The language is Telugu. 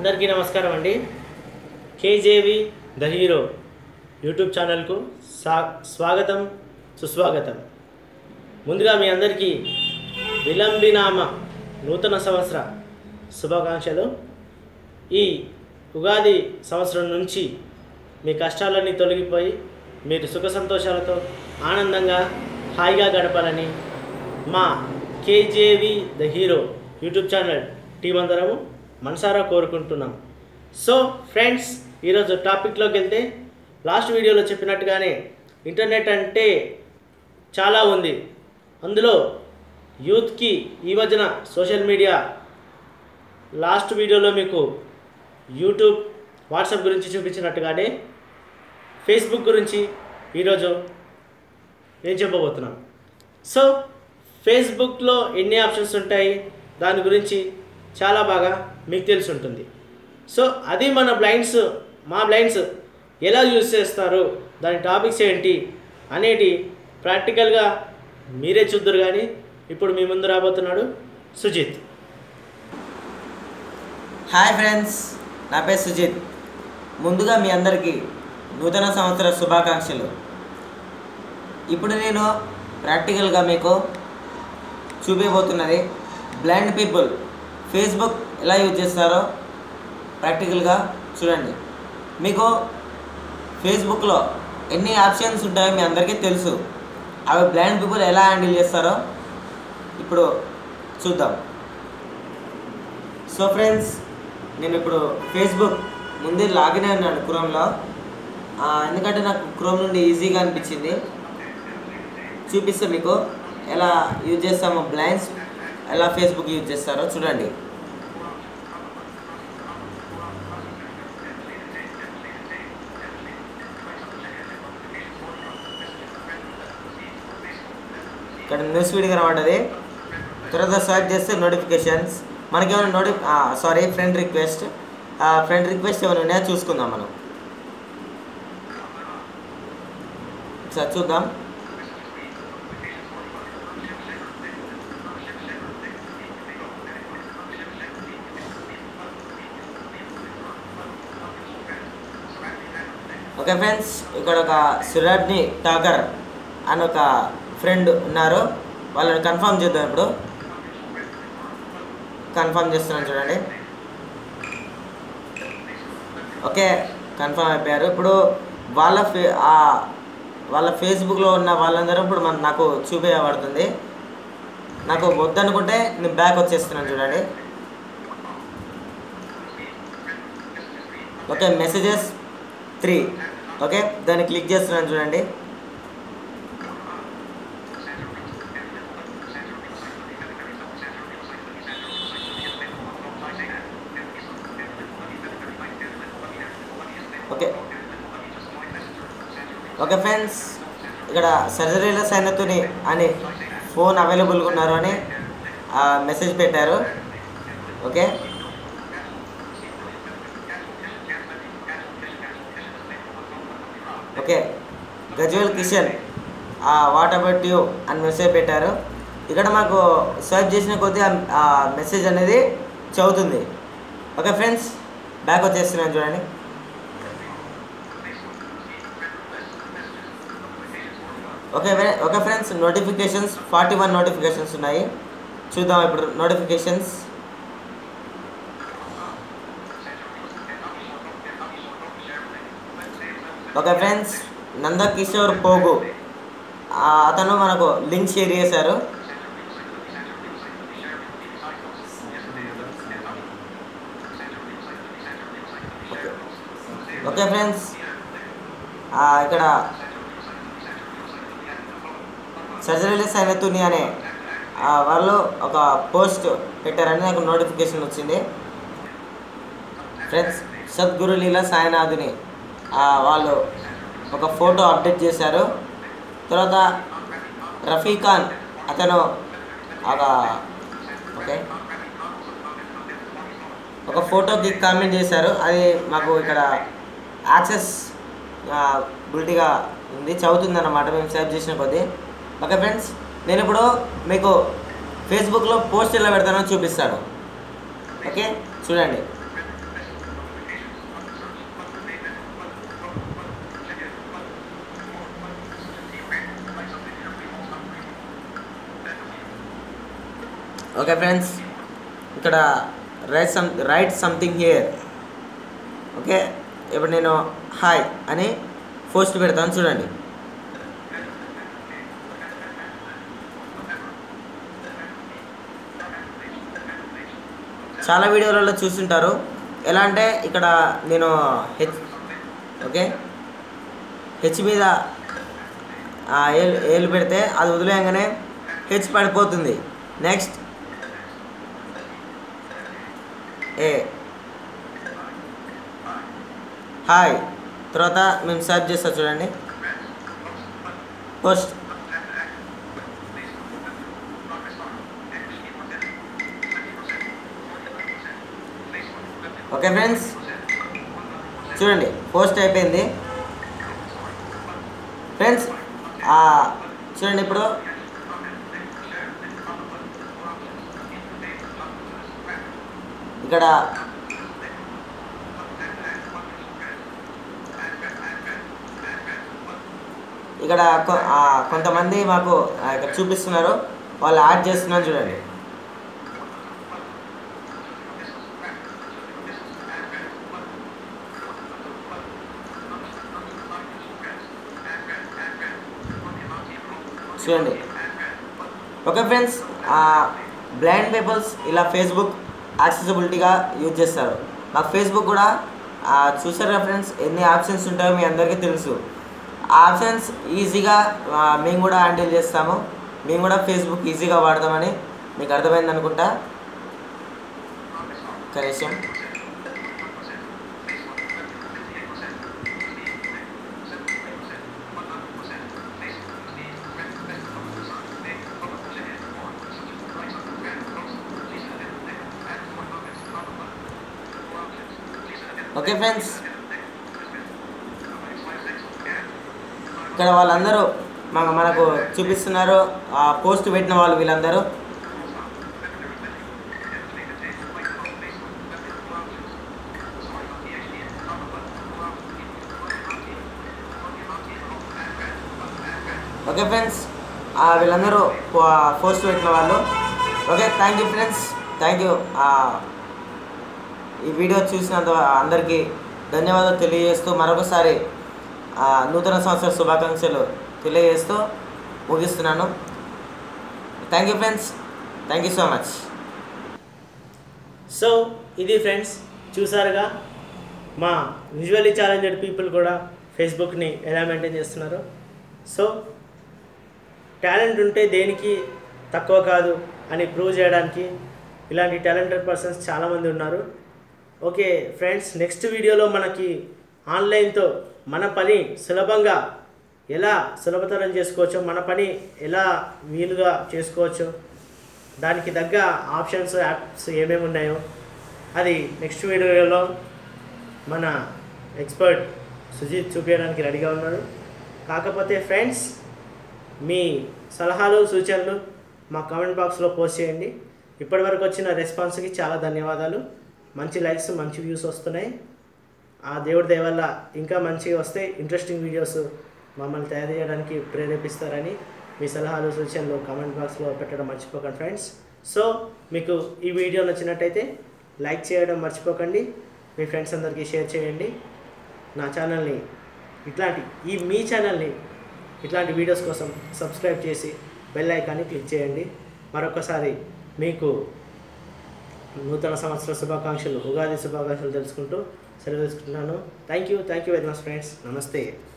అందరికీ నమస్కారం అండి కేజేవి ద హీరో యూట్యూబ్ ఛానల్కు సా స్వాగతం సుస్వాగతం ముందుగా మీ అందరికీ విలంబినామ నూతన సంవత్సర శుభాకాంక్షలు ఈ ఉగాది సంవత్సరం నుంచి మీ కష్టాలన్నీ తొలగిపోయి మీరు సుఖ సంతోషాలతో ఆనందంగా హాయిగా గడపాలని మా KJV the hero YouTube channel team అందరము మనసారా కోరుకుంటున్నాం సో ఫ్రెండ్స్ ఈరోజు టాపిక్లోకి వెళ్తే లాస్ట్ వీడియోలో చెప్పినట్టుగానే ఇంటర్నెట్ అంటే చాలా ఉంది అందులో యూత్కి ఈ మధ్యన సోషల్ మీడియా లాస్ట్ వీడియోలో మీకు యూట్యూబ్ వాట్సాప్ గురించి చూపించినట్టుగానే ఫేస్బుక్ గురించి ఈరోజు నేను చెప్పబోతున్నాను సో ఫేస్బుక్లో ఎన్ని ఆప్షన్స్ ఉంటాయి దాని గురించి చాలా బాగా మీకు తెలిసి ఉంటుంది సో అది మన బ్లైండ్స్ మా బ్లైండ్స్ ఎలా యూజ్ చేస్తారు దాని టాపిక్స్ ఏంటి అనేటి ప్రాక్టికల్గా మీరే చూద్దరు కానీ ఇప్పుడు మీ ముందు రాబోతున్నాడు సుజిత్ హాయ్ ఫ్రెండ్స్ నా పేరు సుజిత్ ముందుగా మీ అందరికీ నూతన సంవత్సర శుభాకాంక్షలు ఇప్పుడు నేను ప్రాక్టికల్గా మీకు చూపించబోతున్నది బ్లైండ్ పీపుల్ ఫేస్బుక్ ఎలా యూజ్ చేస్తారో ప్రాక్టికల్గా చూడండి మీకు ఫేస్బుక్లో ఎన్ని ఆప్షన్స్ ఉంటాయో మీ అందరికీ తెలుసు అవి బ్లైండ్ పీపుల్ ఎలా హ్యాండిల్ చేస్తారో ఇప్పుడు చూద్దాం సో ఫ్రెండ్స్ నేను ఇప్పుడు ఫేస్బుక్ ముందే లాగిన్ అయినాను క్రోమ్లో ఆ, ఎందుకంటే నాకు క్రోమ్ నుండి ఈజీగా అనిపించింది చూపిస్తే మీకు ఎలా యూజ్ చేస్తామో బ్లైండ్స్ ఎలా ఫేస్బుక్ యూజ్ చేస్తారో చూడండి ఇక్కడ న్యూస్ ఫీడ్ కనబడ్డది తర్వాత స్వైప్ చేస్తే నోటిఫికేషన్స్ మనకేమైనా నోటి sorry friend request friend request ఏమైనా ఉన్నాయో చూసుకుందాం మనం సార్ చూద్దాం ఓకే ఫ్రెండ్స్ ఇక్కడ ఒక సురాజ్ని టాకర్ అని ఒక ఫ్రెండ్ ఉన్నారు వాళ్ళని కన్ఫర్మ్ చేద్దాం ఇప్పుడు కన్ఫర్మ్ చేస్తున్నాను చూడండి ఓకే కన్ఫర్మ్ అయిపోయారు ఇప్పుడు వాళ్ళ ఫే ఆ వాళ్ళ ఫేస్బుక్లో ఉన్న వాళ్ళందరూ ఇప్పుడు మన నాకు చూపించబడుతుంది నాకు వద్దనుకుంటే నేను బ్యాక్ వచ్చేస్తున్నాను చూడండి ఓకే మెసేజెస్ త్రీ ఓకే దాన్ని క్లిక్ చేస్తున్నాను చూడండి ఓకే ఓకే ఫ్రెండ్స్ ఇక్కడ సర్జరీలో సైనతుని అని ఫోన్ అవైలబుల్గా ఉన్నారు అని మెసేజ్ పెట్టారు okay okay Gajwel Kishan what about you అని మెసేజ్ పెట్టారు ఇక్కడ మాకు స్వైప్ చేసిన కొద్దీ ఆ- ఆ మెసేజ్ అనేది చదువుతుంది ఓకే ఫ్రెండ్స్ బ్యాక్ వచ్చేస్తున్నాను చూడండి ఓకే ఫ్రె- okay friends notifications forty one notifications ఉన్నాయి చూద్దాం ఇప్పుడు నోటిఫికేషన్స్ ఓకే ఫ్రెండ్స్ నందకిషోర్ పోగు ఆ, అతను మనకు లింక్ షేర్ చేశారు ఓకే. ఓకే ఫ్రెండ్స్ ఆ, ఇక్కడ సర్జరీలో సైనతుని అనే ఆ, వాళ్ళు ఒక పోస్ట్ పెట్టారని నాకు నోటిఫికేషన్ వచ్చింది ఫ్రెండ్స్ సద్గురు లీలా సాయినాథుని ఆ, వాళ్ళు ఒక ఫోటో అప్డేట్ చేశారు తర్వాత రఫీఖాన్ అతను ఒక ఓకే ఒక ఫోటోకి కామెంట్ చేశారు అది మాకు ఇక్కడ యాక్సెస్ బిలిటీగా ఉంది చదువుతుంది అన్నమాట మేము సేవ్ చేసిన కొద్దీ ఓకే ఫ్రెండ్స్ నేను ఇప్పుడు మీకు ఫేస్బుక్లో పోస్ట్ ఎలా పెడతానో చూపిస్తాను ఓకే చూడండి ఓకే ఫ్రెండ్స్ ఇక్కడ right some right something here okay ఇప్పుడు నేను హాయ్ అని పోస్ట్ పెడతాను చూడండి చాలా వీడియోలలో చూస్తుంటారు ఎలా అంటే ఇక్కడ నేను హెచ్ ఓకే హెచ్ మీద ఆ ఏలు ఏలు పెడితే అది వదిలేయంగానే హెచ్ పడిపోతుంది నెక్స్ట్ ఏ హాయ్ తర్వాత మేము సెర్చ్ చేస్తా చూడండి పోస్ట్ ఓకే ఫ్రెండ్స్ చూడండి పోస్ట్ అయిపోయింది ఫ్రెండ్స్ చూడండి ఇప్పుడు ఇక్కడ ఇక్కడ కొ- ఆ, కొంతమంది మాకు ఆ, ఇక్కడ చూపిస్తున్నారు వాళ్ళు యాడ్ చేస్తున్నారు చూడండి చూడండి ఓకే ఫ్రెండ్స్ బ్లైండ్ పీపుల్స్ ఇలా ఫేస్బుక్ యాక్సెసిబిలిటీగా యూజ్ చేస్తారు మాకు ఫేస్బుక్ కూడా ఆ, చూసారా ఫ్రెండ్స్ ఎన్ని ఆప్షన్స్ ఉంటాయో మీ అందరికీ తెలుసు ఆ ఆప్షన్స్ ఈజీగా ఆ, మేము కూడా హ్యాండిల్ చేస్తాము మేము కూడా ఫేస్బుక్ ఈజీగా వాడదామని మీకు అర్థమైంది అనుకుంటా కనీసం ఓకే ఫ్రెండ్స్ ఇక్కడ వాళ్ళందరూ మన మనకు చూపిస్తున్నారు ఆ పోస్ట్ పెట్టిన వాళ్ళు వీళ్ళందరూ ఓకే ఫ్రెండ్స్ వీళ్ళందరూ పో- పోస్ట్ పెట్టిన వాళ్ళు okay thank you friends thank you ఈ వీడియో చూసినంత అందరికీ ధన్యవాదాలు తెలియజేస్తూ మరొకసారి ఆ, నూతన సంవత్సర శుభాకాంక్షలు తెలియజేస్తూ ముగిస్తున్నాను thank you friends thank you so much so ఇది ఫ్రెండ్స్ చూసారుగా మా విజువల్లీ ఛాలెంజెడ్ పీపుల్ కూడా ఫేస్బుక్ని ఎలా మెయింటైన్ చేస్తున్నారు సో టాలెంట్ ఉంటే దేనికి తక్కువ కాదు అని ప్రూవ్ చేయడానికి ఇలాంటి టాలెంటెడ్ పర్సన్స్ చాలామంది ఉన్నారు ఓకే ఫ్రెండ్స్ నెక్స్ట్ వీడియోలో మనకి ఆన్లైన్తో మన పని సులభంగా ఎలా సులభతరం చేసుకోవచ్చో మన పని ఎలా వీలుగా చేసుకోవచ్చో దానికి తగ్గ ఆప్షన్స్ యాప్స్ ఏమేమి ఉన్నాయో అది నెక్స్ట్ వీడియోలో మన ఎక్స్పర్ట్ సుజిత్ చూపించడానికి రెడీగా ఉన్నాడు కాకపోతే ఫ్రెండ్స్ మీ సలహాలు సూచనలు మా కామెంట్ బాక్స్లో పోస్ట్ చేయండి ఇప్పటివరకు వచ్చిన రెస్పాన్స్కి చాలా ధన్యవాదాలు మంచి లైక్స్ మంచి వ్యూస్ వస్తున్నాయి ఆ దేవుడి దయ వల్ల ఇంకా మంచిగా వస్తే ఇంట్రెస్టింగ్ వీడియోస్ మమ్మల్ని తయారు చేయడానికి ప్రేరేపిస్తారని మీ సలహాలు సూచనలు కామెంట్ బాక్స్లో పెట్టడం మర్చిపోకండి ఫ్రెండ్స్ సో మీకు ఈ వీడియో నచ్చినట్టయితే లైక్ చేయడం మర్చిపోకండి మీ ఫ్రెండ్స్ అందరికీ షేర్ చేయండి నా ఛానల్ని ఇట్లాంటి ఈ మీ ఛానల్ని ఇట్లాంటి వీడియోస్ కోసం సబ్స్క్రైబ్ చేసి బెల్ ఐకాన్ని క్లిక్ చేయండి మరొకసారి మీకు నూతన సంవత్సర శుభాకాంక్షలు ఉగాది శుభాకాంక్షలు తెలుసుకుంటూ సెలవు తీసుకుంటున్నాను thank you thank you very much friends నమస్తే